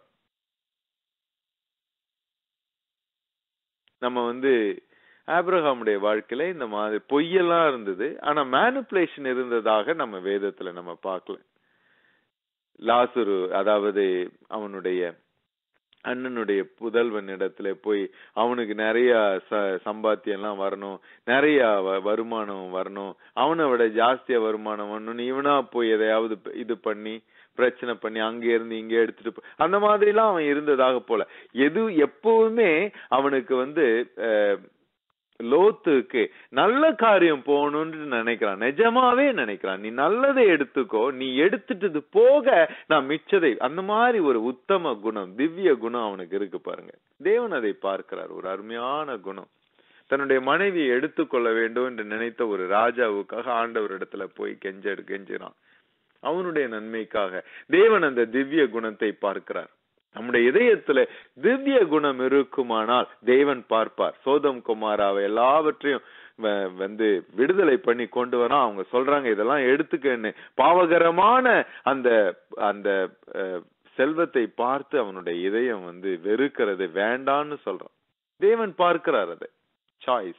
நம்ம வந்து ஆப்ரஹாமுடைய வாழ்க்கையில இந்த மாதிரி பொய்யெல்லாம் இருந்தது ஆனா மேனிப்புலேஷன் இருந்ததாக நம்ம வேதத்துல நம்ம பார்க்கல லாசுரு அதாவது அவனுடைய அண்ணனுடைய புதல்வன் இடத்துல போய் அவனுக்கு நிறைய ச- சம்பாத்தியம் எல்லாம் வரணும் நிறைய வ- வருமானம் வரணும் அவனை விட ஜாஸ்தியா வருமானம் வரணும் இவனா போய் எதையாவது ப- இது பண்ணி பிரச்சனை பண்ணி அங்க இருந்து இங்க எடுத்துட்டு போ- அந்த மாதிரி எல்லாம் அவன் இருந்ததாக போல எது எப்பவுமே அவனுக்கு வந்து அஹ், லோத்துக்கு நல்ல காரியம் போகணும்னு நினைக்கிறான் நிஜமாவே நினைக்கிறான் நீ நல்லதை எடுத்துக்கோ நீ எடுத்துட்டது போக நான் மிச்சதை அந்த மாதிரி ஒரு உத்தம குணம் திவ்ய குணம் அவனுக்கு இருக்கு பாருங்க தேவன் அதை பார்க்கிறார் ஒரு அருமையான குணம் தன்னுடைய மனைவியை எடுத்துக்கொள்ள வேண்டும் என்று நினைத்த ஒரு ராஜாவுக்காக ஆண்டவர் இடத்துல போய் கெஞ்ச கெஞ்சிறான் அவனுடைய நன்மைக்காக தேவன் அந்த திவ்ய குணத்தை பார்க்கிறார் நம்முடைய இதயத்துல திவ்ய குணம் இருக்குமானால் தேவன் பார்ப்பார் சோதம் குமாராவை எல்லாவற்றையும் வ- வந்து விடுதலை பண்ணி கொண்டு வரா அவங்க சொல்றாங்க இதெல்லாம் எடுத்துக்கன்னு பாவகரமான அந்த அந்த அஹ், செல்வத்தை பார்த்து அவனுடைய இதயம் வந்து வெறுக்கிறது வேண்டான்னு சொல்றான் தேவன் பார்க்கிறார் அதை சாய்ஸ்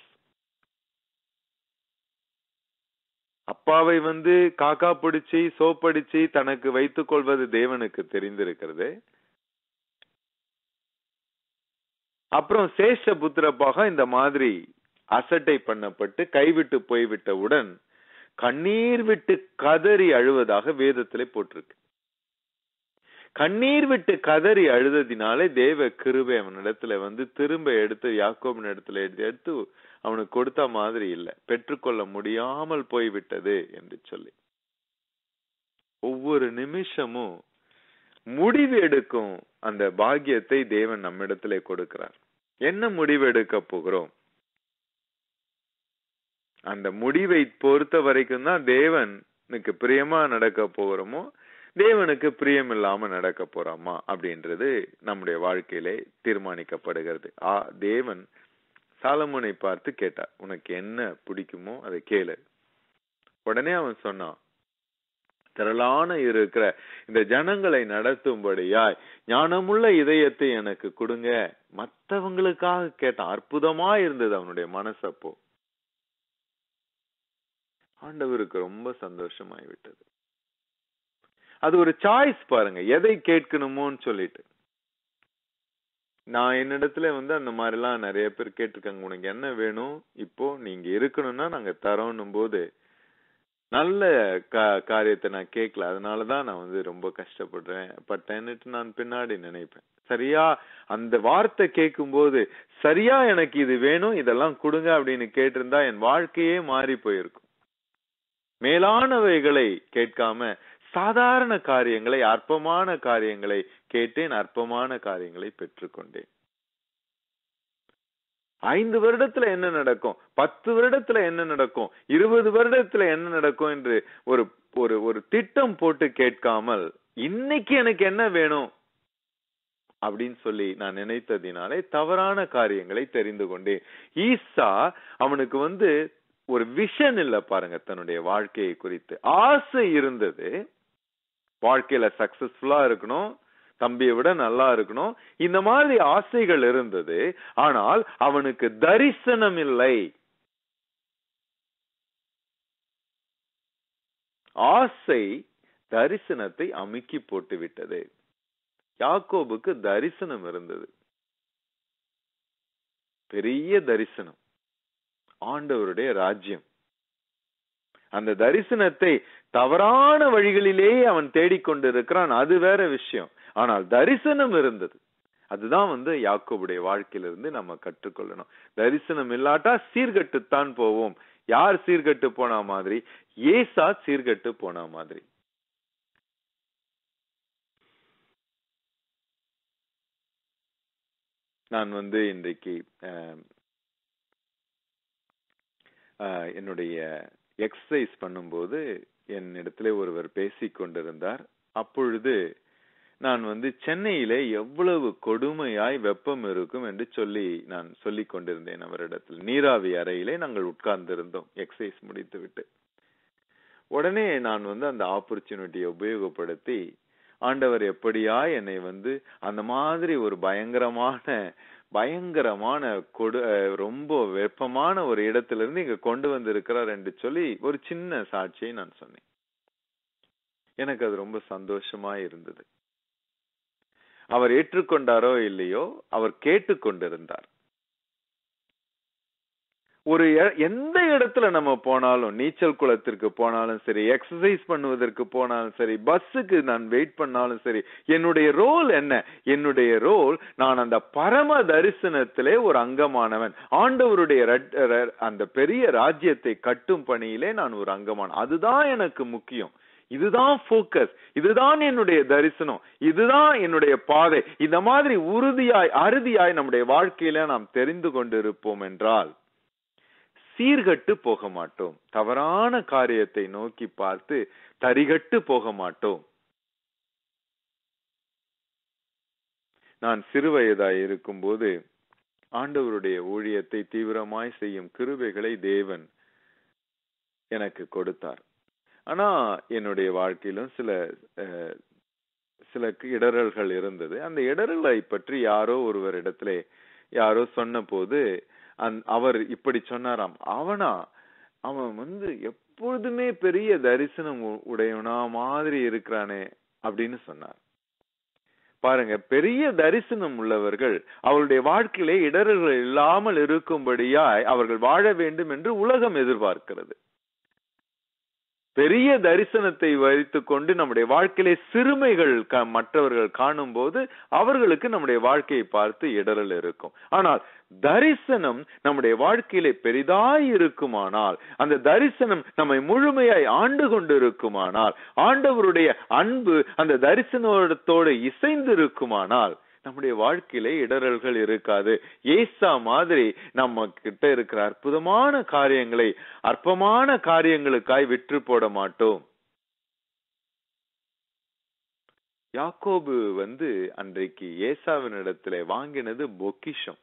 அப்பாவை வந்து காக்கா பிடிச்சி சோப்படிச்சு தனக்கு வைத்துக் கொள்வது தேவனுக்கு தெரிந்திருக்கிறது அப்புறம் சேஷ புத்திரப்பாக இந்த மாதிரி அசட்டை பண்ணப்பட்டு கைவிட்டு போய்விட்டவுடன் கண்ணீர் விட்டு கதறி அழுவதாக வேதத்திலே போட்டிருக்கு கண்ணீர் விட்டு கதறி அழுததினாலே தேவ கிருபை அவனிடத்துல வந்து திரும்ப எடுத்து யாக்கோபின் இடத்துல எடுத்து எடுத்து அவனுக்கு கொடுத்த மாதிரி இல்லை பெற்றுக்கொள்ள முடியாமல் போய்விட்டது என்று சொல்லி ஒவ்வொரு நிமிஷமும் முடிவு எடுக்கும் அந்த பாக்கியத்தை தேவன் நம்மிடத்திலே கொடுக்கிறார் என்ன முடிவு எடுக்க போகிறோம் அந்த முடிவை பொறுத்த வரைக்கும் தான் தேவனுக்கு பிரியமா நடக்க போகிறோமோ தேவனுக்கு பிரியம் இல்லாம நடக்க போறோமா அப்படின்றது நம்முடைய வாழ்க்கையிலே தீர்மானிக்கப்படுகிறது ஆ தேவன் சாலமோனை பார்த்து கேட்டார் உனக்கு என்ன பிடிக்குமோ அதை கேளு உடனே அவன் சொன்னான் திரளான இருக்கிற இந்த ஜனங்களை நடத்தும்படியாய் ஞானமுள்ள இதயத்தை எனக்கு கொடுங்க மத்தவங்களுக்காக கேட்டான் அற்புதமா இருந்தது அவனுடைய மனசப்போ ஆண்டவருக்கு ரொம்ப சந்தோஷமாய் விட்டது அது ஒரு சாய்ஸ் பாருங்க எதை கேட்கணுமோன்னு சொல்லிட்டு நான் என்னிடத்துல வந்து அந்த மாதிரி எல்லாம் நிறைய பேர் கேட்டிருக்காங்க உனக்கு என்ன வேணும் இப்போ நீங்க இருக்கணும்னா நாங்க தரோன்னும் போது நல்ல கா காரியத்தை நான் கேட்கல அதனாலதான் நான் வந்து ரொம்ப கஷ்டப்படுறேன் பட்டேன்னுட்டு நான் பின்னாடி நினைப்பேன் சரியா அந்த வார்த்தை கேட்கும்போது சரியா எனக்கு இது வேணும் இதெல்லாம் கொடுங்க அப்படின்னு கேட்டிருந்தா என் வாழ்க்கையே மாறி போயிருக்கும் மேலானவைகளை கேட்காம சாதாரண காரியங்களை அற்பமான காரியங்களை கேட்டேன் அற்பமான காரியங்களை பெற்றுக்கொண்டேன் ஐந்து வருடத்துல என்ன நடக்கும் பத்து வருடத்துல என்ன நடக்கும் இருபது வருடத்துல என்ன நடக்கும் என்று ஒரு ஒரு ஒரு திட்டம் போட்டு கேட்காமல் இன்னைக்கு எனக்கு என்ன வேணும் அப்படின்னு சொல்லி நான் நினைத்ததினாலே தவறான காரியங்களை தெரிந்து கொண்டேன் ஈசா அவனுக்கு வந்து ஒரு விஷன் இல்ல பாருங்க தன்னுடைய வாழ்க்கையை குறித்து ஆசை இருந்தது வாழ்க்கையில சக்சஸ்ஃபுல்லா இருக்கணும் தம்பியை விட நல்லா இருக்கணும் இந்த மாதிரி ஆசைகள் இருந்தது ஆனால் அவனுக்கு தரிசனம் இல்லை ஆசை தரிசனத்தை அமுக்கி போட்டு விட்டது யாக்கோபுக்கு தரிசனம் இருந்தது பெரிய தரிசனம் ஆண்டவருடைய ராஜ்யம் அந்த தரிசனத்தை தவறான வழிகளிலேயே அவன் தேடிக்கொண்டிருக்கிறான் அது வேற விஷயம் ஆனால் தரிசனம் இருந்தது அதுதான் வந்து யாக்கோபுடைய வாழ்க்கையிலிருந்து நம்ம கற்றுக்கொள்ளணும் தரிசனம் இல்லாட்டா சீர்கட்டுத்தான் போவோம் யார் சீர்கட்டு போன மாதிரி ஏசா சீர்கட்டு போன மாதிரி நான் வந்து இன்றைக்கு அஹ், அஹ், என்னுடைய எக்ஸசைஸ் பண்ணும்போது என்னிடத்திலே ஒருவர் பேசிக் கொண்டிருந்தார் அப்பொழுது நான் வந்து சென்னையிலே எவ்வளவு கொடுமையாய் வெப்பம் இருக்கும் என்று சொல்லி நான் சொல்லிக் கொண்டிருந்தேன் அவரிடத்தில் நீராவி அறையிலே நாங்கள் உட்கார்ந்திருந்தோம் எக்ஸசைஸ் முடித்துவிட்டு உடனே நான் வந்து அந்த ஆப்பர்ச்சுனிட்டியை உபயோகப்படுத்தி ஆண்டவர் எப்படியா என்னை வந்து அந்த மாதிரி ஒரு பயங்கரமான பயங்கரமான கொடு அஹ் ரொம்ப வெப்பமான ஒரு இடத்திலிருந்து இங்க கொண்டு வந்திருக்கிறார் என்று சொல்லி ஒரு சின்ன சாட்சியை நான் சொன்னேன் எனக்கு அது ரொம்ப சந்தோஷமா இருந்தது அவர் ஏற்றுக்கொண்டாரோ இல்லையோ அவர் கேட்டுக்கொண்டிருந்தார் ஒரு எ- எந்த இடத்துல நம்ம போனாலும் நீச்சல் குளத்திற்கு போனாலும் சரி எக்ஸசைஸ் பண்ணுவதற்கு போனாலும் சரி பஸ்ஸுக்கு நான் வெயிட் பண்ணாலும் சரி என்னுடைய ரோல் என்ன என்னுடைய ரோல் நான் அந்த பரம தரிசனத்திலே ஒரு அங்கமானவன் ஆண்டவருடைய ரட்- ர- அந்த பெரிய ராஜ்யத்தை கட்டும் பணியிலே நான் ஒரு அங்கமான அதுதான் எனக்கு முக்கியம் இதுதான் ஃபோக்கஸ் இதுதான் என்னுடைய தரிசனம் இதுதான் என்னுடைய பாதை இந்த மாதிரி உறுதியாய் அறுதியாய் நம்முடைய வாழ்க்கையில நாம் தெரிந்து கொண்டிருப்போம் என்றால் சீர்கட்டு போக மாட்டோம் தவறான காரியத்தை நோக்கி பார்த்து தரிகட்டு போக மாட்டோம் நான் சிறுவயதாய் இருக்கும்போது ஆண்டவருடைய ஊழியத்தை தீவிரமாய் செய்யும் கிருபைகளை தேவன் எனக்கு கொடுத்தார் ஆனா என்னுடைய வாழ்க்கையிலும் சில அஹ், சில இடரல்கள் இருந்தது அந்த இடரலை பற்றி யாரோ ஒருவர் இடத்திலே யாரோ சொன்ன போது அந் அவர் இப்படி சொன்னாராம் அவனா அவன் வந்து எப்பொழுதுமே பெரிய தரிசனம் உ- உடையவனா மாதிரி இருக்கிறானே அப்படின்னு சொன்னார் பாருங்க பெரிய தரிசனம் உள்ளவர்கள் அவருடைய வாழ்க்கையிலே இடர்கள் இல்லாமல் இருக்கும்படியாய் அவர்கள் வாழ வேண்டும் என்று உலகம் எதிர்பார்க்கிறது பெரிய தரிசனத்தை வைத்துக் கொண்டு நம்முடைய வாழ்க்கையிலே சிறுமைகள் க- மற்றவர்கள் காணும் போது அவர்களுக்கு நம்முடைய வாழ்க்கையை பார்த்து இடரல் இருக்கும் ஆனால் தரிசனம் நம்முடைய வாழ்க்கையிலே பெரிதாய் இருக்குமானால் அந்த தரிசனம் நம்மை முழுமையாய் ஆண்டு கொண்டு இருக்குமானால் ஆண்டவருடைய அன்பு அந்த தரிசனத்தோடு இசைந்து இருக்குமானால் நம்முடைய வாழ்க்கையிலே இடரல்கள் இருக்காது ஏசா மாதிரி நம்ம கிட்ட இருக்கிற அற்புதமான காரியங்களை அற்பமான காரியங்களுக்காய் விற்று போட மாட்டோம் யாக்கோபு வந்து அன்றைக்கு ஏசாவின் இடத்துல வாங்கினது பொக்கிஷம்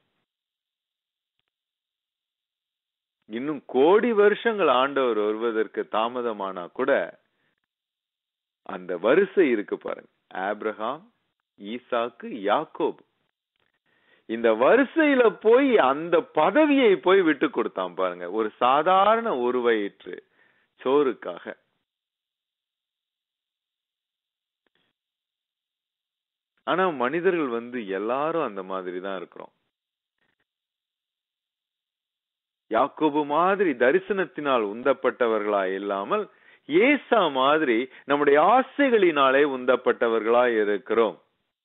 இன்னும் கோடி வருஷங்கள் ஆண்டவர் வருவதற்கு தாமதமானா கூட அந்த வரிசை இருக்கு பாருங்க ஆபிரகாம் ஈசாக்கு யாக்கோப் இந்த வரிசையில போய் அந்த பதவியை போய் விட்டு கொடுத்தான் பாருங்க ஒரு சாதாரண ஒரு வயிற்று சோறுக்காக ஆனா மனிதர்கள் வந்து எல்லாரும் அந்த மாதிரி தான் இருக்கிறோம் யாக்கோபு மாதிரி தரிசனத்தினால் உந்தப்பட்டவர்களா இல்லாமல் ஏசா மாதிரி நம்முடைய ஆசைகளினாலே உந்தப்பட்டவர்களா இருக்கிறோம்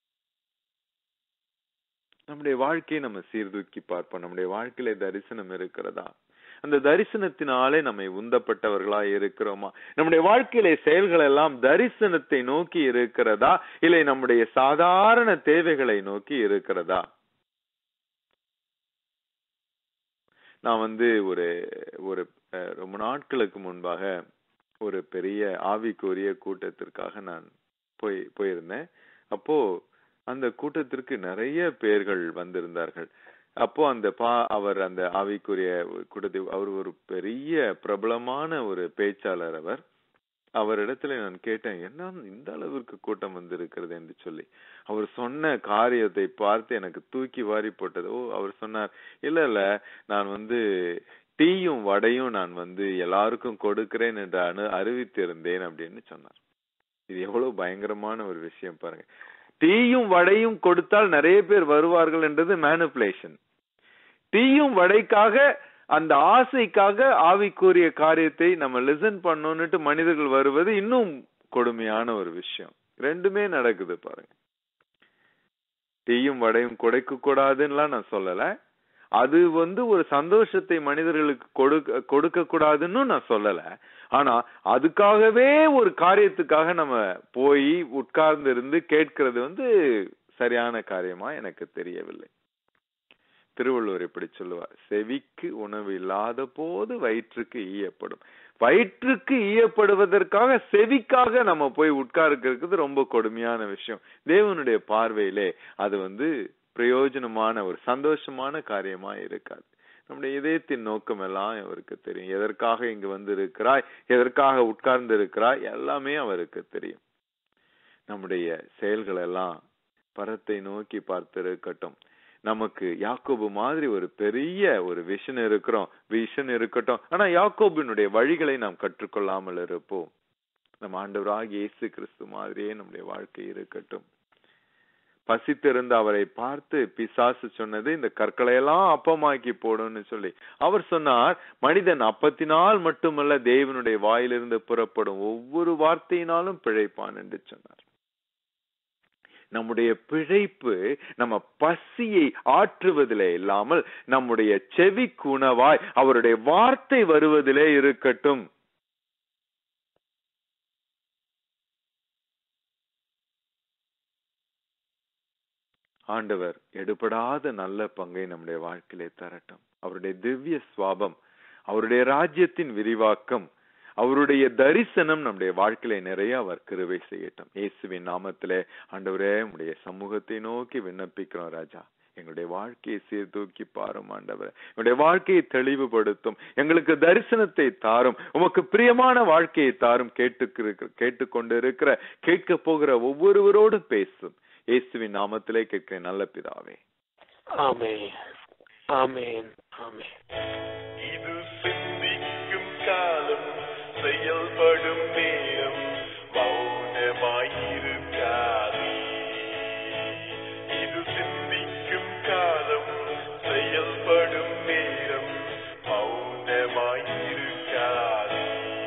நம்முடைய வாழ்க்கையை நம்ம சீர்தூக்கி பார்ப்போம் நம்முடைய வாழ்க்கையில தரிசனம் இருக்கிறதா அந்த தரிசனத்தினாலே நம்மை உந்தப்பட்டவர்களா இருக்கிறோமா நம்முடைய வாழ்க்கையில செயல்கள் எல்லாம் தரிசனத்தை நோக்கி இருக்கிறதா இல்லை நம்முடைய சாதாரண தேவைகளை நோக்கி இருக்கிறதா நான் வந்து ஒரு ஒரு அஹ், ரொம்ப நாட்களுக்கு முன்பாக ஒரு பெரிய ஆவிக்குரிய கூட்டத்திற்காக நான் போய் போயிருந்தேன் அப்போ அந்த கூட்டத்திற்கு நிறைய பேர்கள் வந்திருந்தார்கள் அப்போ அந்த பா அவர் அந்த ஆவிக்குரிய கூட்டத்தை அவர் ஒரு பெரிய பிரபலமான ஒரு பேச்சாளர் அவர் அவரிடத்துல நான் கேட்டேன் என்ன இந்த அளவிற்கு கூட்டம் வந்திருக்கிறது என்று சொல்லி அவர் சொன்ன காரியத்தை பார்த்து எனக்கு தூக்கி வாரி போட்டது ஓ அவர் சொன்னார் இல்ல இல்ல நான் வந்து டீயும் வடையும் நான் வந்து எல்லாருக்கும் கொடுக்கிறேன் என்று அனு அறிவித்திருந்தேன் அப்படின்னு சொன்னார் இது எவ்வளவு பயங்கரமான ஒரு விஷயம் பாருங்க டீயும் வடையும் கொடுத்தால் நிறைய பேர் வருவார்கள் என்றது மேனிப்புலேஷன் டீயும் வடைக்காக அந்த ஆசைக்காக ஆவிக்குரிய காரியத்தை நம்ம லிசன் பண்ணணும்னுட்டு மனிதர்கள் வருவது இன்னும் கொடுமையான ஒரு விஷயம் ரெண்டுமே நடக்குது பாருங்க டீயும் வடையும் குடைக்க கூடாதுன்னுலாம் நான் சொல்லல அது வந்து ஒரு சந்தோஷத்தை மனிதர்களுக்கு கொடுக்க கொடுக்க கூடாதுன்னு நான் சொல்லல ஆனா அதுக்காகவே ஒரு காரியத்துக்காக நம்ம போய் உட்கார்ந்து இருந்து கேட்கிறது வந்து சரியான காரியமா எனக்கு தெரியவில்லை திருவள்ளுவர் இப்படி சொல்லுவார் செவிக்கு உணவு இல்லாத போது வயிற்றுக்கு ஈயப்படும் வயிற்றுக்கு ஈயப்படுவதற்காக செவிக்காக நம்ம போய் உட்கார்க்கிறது ரொம்ப கொடுமையான விஷயம் தேவனுடைய பார்வையிலே அது வந்து பிரயோஜனமான ஒரு சந்தோஷமான காரியமா இருக்காது நம்முடைய இதயத்தின் நோக்கம் எல்லாம் அவருக்கு தெரியும் எதற்காக இங்கு வந்து இருக்கிறாய் எதற்காக உட்கார்ந்து இருக்கிறாய் எல்லாமே அவருக்கு தெரியும் நம்முடைய செயல்கள் எல்லாம் பரத்தை நோக்கி பார்த்திருக்கட்டும் நமக்கு யாக்கோபு மாதிரி ஒரு பெரிய ஒரு விஷன் இருக்கிறோம் விஷன் இருக்கட்டும் ஆனா யாக்கோபினுடைய வழிகளை நாம் கற்றுக்கொள்ளாமல் இருப்போம் நம்ம ஆண்டவராக இயேசு கிறிஸ்து மாதிரியே நம்முடைய வாழ்க்கை இருக்கட்டும் பசித்திருந்த அவரை பார்த்து பிசாசு சொன்னது இந்த கற்களை எல்லாம் அப்பமாக்கி போடும்னு சொல்லி அவர் சொன்னார் மனிதன் அப்பத்தினால் மட்டுமல்ல தேவனுடைய வாயிலிருந்து புறப்படும் ஒவ்வொரு வார்த்தையினாலும் பிழைப்பான் என்று சொன்னார் நம்முடைய பிழைப்பு நம்ம பசியை ஆற்றுவதிலே இல்லாமல் நம்முடைய செவிக்கு உணவாய் அவருடைய வார்த்தை வருவதிலே இருக்கட்டும் ஆண்டவர் எடுபடாத நல்ல பங்கை நம்முடைய வாழ்க்கையிலே தரட்டும் அவருடைய திவ்ய சுவாபம் அவருடைய ராஜ்யத்தின் விரிவாக்கம் அவருடைய தரிசனம் நம்முடைய வாழ்க்கையில நிறைய அவர் கிருவை செய்யட்டும் இயேசுவின் நாமத்திலே ஆண்டவரே உடைய சமூகத்தை நோக்கி விண்ணப்பிக்கிறோம் ராஜா எங்களுடைய வாழ்க்கையை சீர்தூக்கி பாரும் ஆண்டவர் எங்களுடைய வாழ்க்கையை தெளிவுபடுத்தும் எங்களுக்கு தரிசனத்தை தாரும் உமக்கு பிரியமான வாழ்க்கையை தாரும் கேட்டு கேட்டுக்கொண்டு இருக்கிற கேட்க போகிற ஒவ்வொருவரோடும் பேசும் இயேசுவின் நாமத்திலே கேட்கிறேன் நல்ல பிதாவே ஆமென் ஆமென் ஆமென் இது சிந்திக்கும் காலம் செயல்படும் நேரம் மௌனமாயிருக்காதே இது சிந்திக்கும் காலம் செயல்படும் நேரம் மௌனமாயிருக்காதே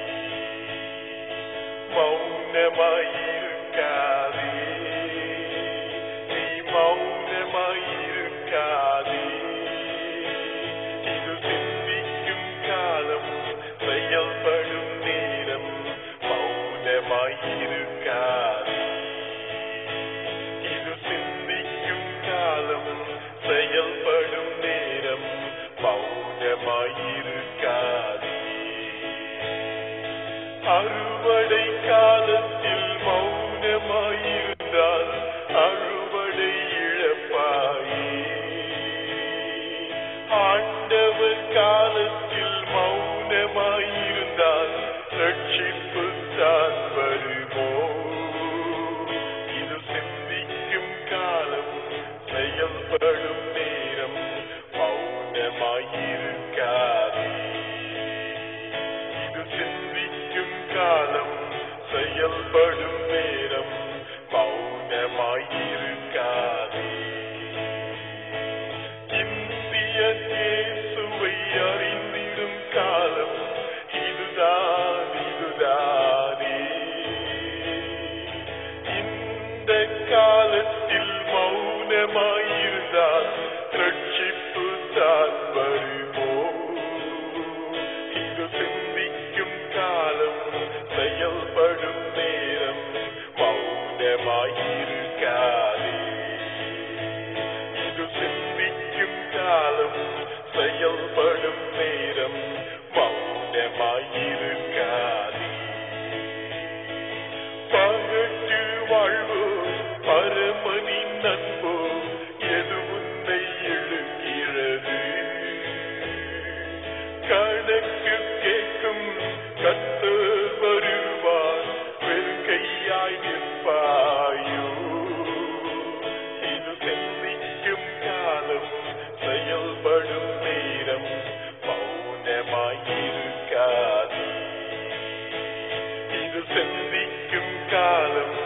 மௌனமாயிருக்காதே நீ மௌனமாயிருக்காதே இது சிந்திக்கும் காலம் செயல்படும் நேரம் மௌனமாயிருக்காதே இது சிந்திக்கும் காலம் செயல்படும் நேரம் மௌனமாயிருக்காதே அறுவடை காலத்தில் மௌனமாயிருந்தால் அறுவடை இழப்பாயே ஆண்டவர் காலத்தில் மௌனமாயிருந்தால் ரட்சிப்பு தான் வருமோ இது சிந்திக்கும் காலம் செயல்படும் நேரம் மௌனமாயிருக்காதே இது சிந்திக்கும் காலம் செயல்படும் நேரம் மௌனமாயிருக்காதே இந்திய இயேசுவை அறிந்திடும் காலம் இதுதான் இதுதானே இந்த காலத்தில் மௌனமாயிருந்தால் ரட்சிப்பு தான் வருமோ இது சிந்திக்கும் காலம் செயல்படும் நேரம் மௌனமாயிருக்காதே இது சிந்திக்கும் காலம் செயல்படும் நேரம் மௌனமாயிருக்காதே பகட்டு வாழ்வோ பரமனின் நண்போ எது உன்னை எழுகிறது கணக்கு கேட்கும் கத்தர் வருவார் வெறுங்கையாய் நிற்பாயோ இது சிந்திக்கும் காலம் செயல்படும் நேரம் மௌனமாயிருக்காதே இது சிந்திக்கும் காலம்